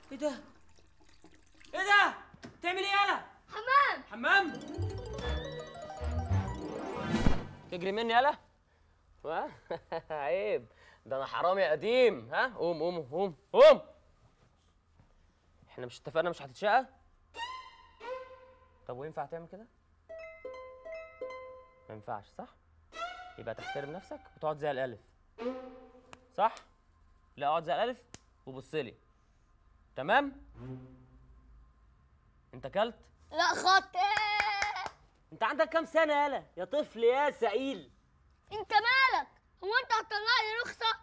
ايه ده ايه ده تعمل ايه يالا حمام حمام تجري مني يالا ها عيب ده انا حرامي قديم ها قوم قوم قوم قوم احنا مش اتفقنا مش هتتشقى طب وينفع تعمل كده ما ينفعش صح يبقى تحترم نفسك وتقعد زي الالف صح لا اقعد زي الالف وبص لي تمام انت كلت لا خط انت عندك كام سنه يالا يا طفل يا سعيل انت مالك هو انت هتطلع لي رخصه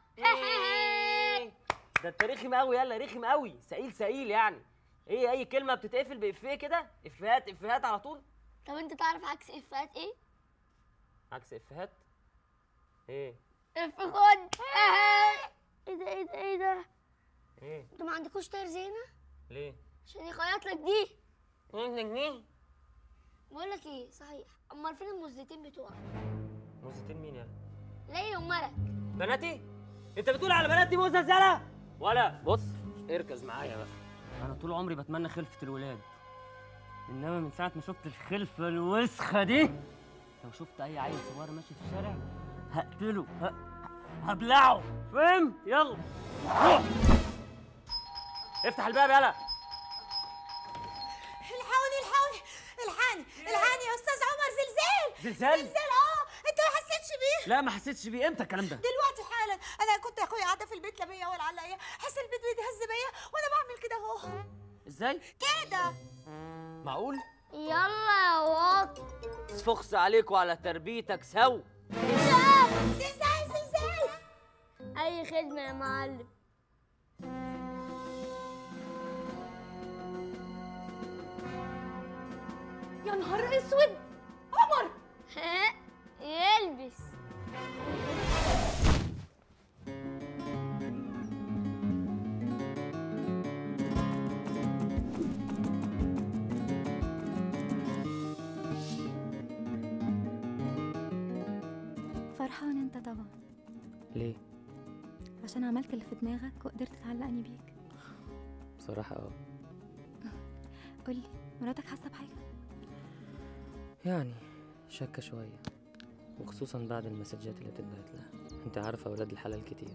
ده انت رخم قوي يلا رخم قوي سعيل سعيل يعني ايه اي كلمه بتتقفل بافيه كده افيهات افيهات على طول طب انت تعرف عكس افات ايه عكس افيهات ايه اف خد ايه ده ايه ده ايه ده ايه انتوا ما عندكوش طير زينه ليه عشان يخيط لك دي ايه جنيه بقول لك ايه صحيح امال فين المزتين بتوعك موزتين مين يالا ليه ومالك بناتي انت بتقول على بناتي موزه زلا ولا بص اركز معايا بقى انا طول عمري بتمنى خلفه الولاد انما من ساعه ما شفت الخلفه الوسخه دي لو شفت اي عيل صغير ماشي في الشارع هقتله ه... هبلعه فاهم يلا روح افتح الباب يلا الحقوني الحقوني الحقني الحقني يا استاذ عمر زلزال زلزال؟ زلزال اه انت ما حسيتش بيه لا ما حسيتش بيه امتى الكلام ده دلوقتي حالا انا كنت يا اخويا قاعده في البيت لا بيا ولا عليا حس البيت بيتهز بيا وانا بعمل كده اهو ازاي كده معقول يلا يا واطي فخس عليك وعلى تربيتك سو زلزال زلزال اي خدمه يا معلم يا نهار اسود عمر ها يلبس فرحان انت طبعا ليه عشان عملت اللي في دماغك وقدرت تعلقني بيك بصراحه اه قولي مراتك حاسه بحاجه يعني شاكة شوية وخصوصا بعد المسجات اللي بتتبعت لها انت عارفة اولاد الحلال كتير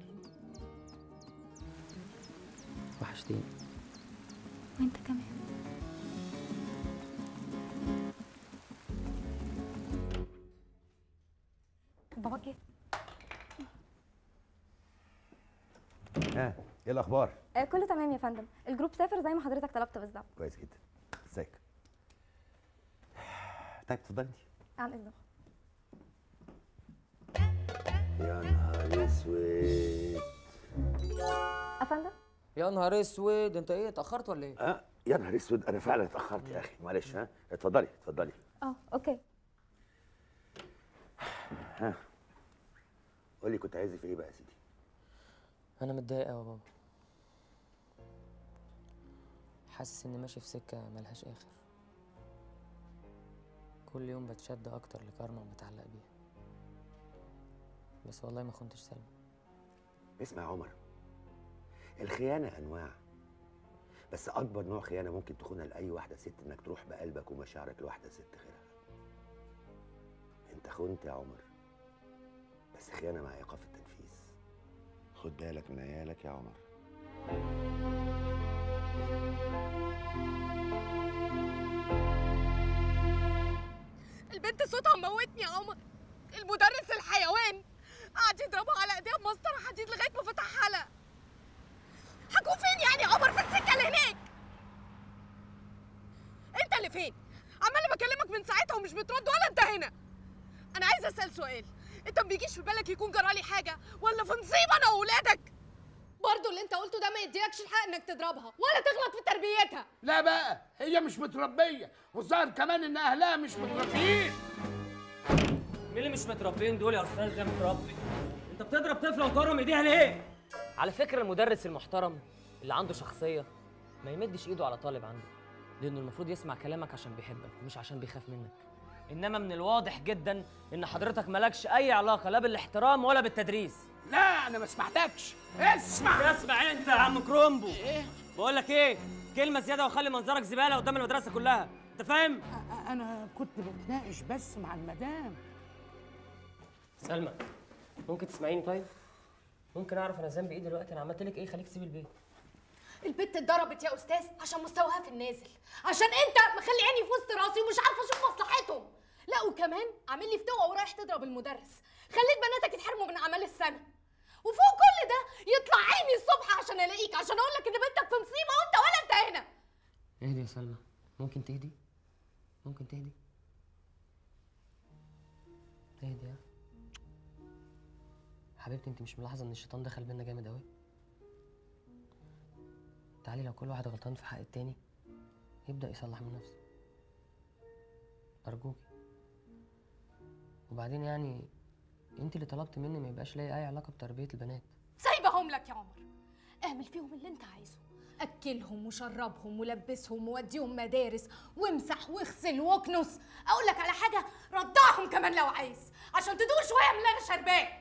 وحشتيني وانت كمان بابا جه ها ايه الاخبار آه كله تمام يا فندم الجروب سافر زي ما حضرتك طلبت بالظبط كويس جدا ازيك طيب اتفضلي انت عن اذنك يا نهار اسود افندم يا نهار اسود انت ايه اتاخرت ولا ايه اه يا نهار اسود انا فعلا اتاخرت يا اخي معلش ها اتفضلي اتفضلي اه اوكي ها قولي كنت عايزة في ايه بقى يا سيدي انا متضايق قوي يا بابا حاسس اني ماشي في سكة ملهاش اخر كل يوم بتشد اكتر لكارما ومتعلق بيها بس والله ما كنتش سلمى اسمع يا عمر الخيانة انواع بس اكبر نوع خيانة ممكن تخونها لاي واحدة ست انك تروح بقلبك ومشاعرك لواحدة ست غيرها انت خنت يا عمر بس خيانة مع ايقاف التنفيذ خد بالك من عيالك يا عمر البنت صوتها موتني يا عمر المدرس الحيوان قعد يضربها على ايديها بمسطره حديد لغايه ما فتح حلق هكون فين يعني يا عمر في السكه اللي هناك انت اللي فين عمال بكلمك من ساعتها ومش بترد ولا انت هنا انا عايز اسال سؤال انت ما بيجيش في بالك يكون جرالي حاجه ولا في نصيب انا واولادك برضه اللي انت قلته ده ما يديلكش الحق انك تضربها ولا تغلط في تربيتها لا بقى هي مش متربيه والظاهر كمان ان اهلها مش متربيين مين اللي مش متربيين دول يا استاذ ده متربي انت بتضرب طفله وتورم ايديها ليه على فكره المدرس المحترم اللي عنده شخصيه ما يمدش ايده على طالب عنده لانه المفروض يسمع كلامك عشان بيحبك مش عشان بيخاف منك انما من الواضح جدا ان حضرتك مالكش اي علاقه لا بالاحترام ولا بالتدريس لا انا ما سمعتكش اسمع اسمع انت يا عم كرومبو بقول لك ايه كلمه زياده واخلي منظرك زباله قدام المدرسه كلها انت فاهم أ- انا كنت بتناقش بس مع المدام سلمى ممكن تسمعيني طيب ممكن اعرف انا ذنبي ايه دلوقتي انا عملت لك ايه خليك تسيبي البيت البت اتضربت يا استاذ عشان مستواها في النازل عشان انت مخلي عيني في وسط راسي ومش عارفه اشوف مصلحتهم لا وكمان عامل لي فتوه ورايح تضرب المدرس خليت بناتك يتحرموا من اعمال السنه وفوق كل ده يطلع عيني الصبح عشان الاقيك عشان اقول لك ان بنتك في مصيبه وانت ولا انت هنا اهدي يا سلمى ممكن تهدي ممكن تهدي اهدي يا حبيبتي انت مش ملاحظه ان الشيطان دخل بينا جامد قوي تعالي لو كل واحد غلطان في حق التاني يبدا يصلح من نفسه ارجوكي وبعدين يعني انت اللي طلبت مني ما يبقاش ليا اي علاقه بتربيه البنات سايبهم لك يا عمر اعمل فيهم اللي انت عايزه اكلهم وشربهم ولبسهم ووديهم مدارس وامسح واغسل واكنس اقول لك على حاجه رضعهم كمان لو عايز عشان تدوق شويه من اللي انا شرباه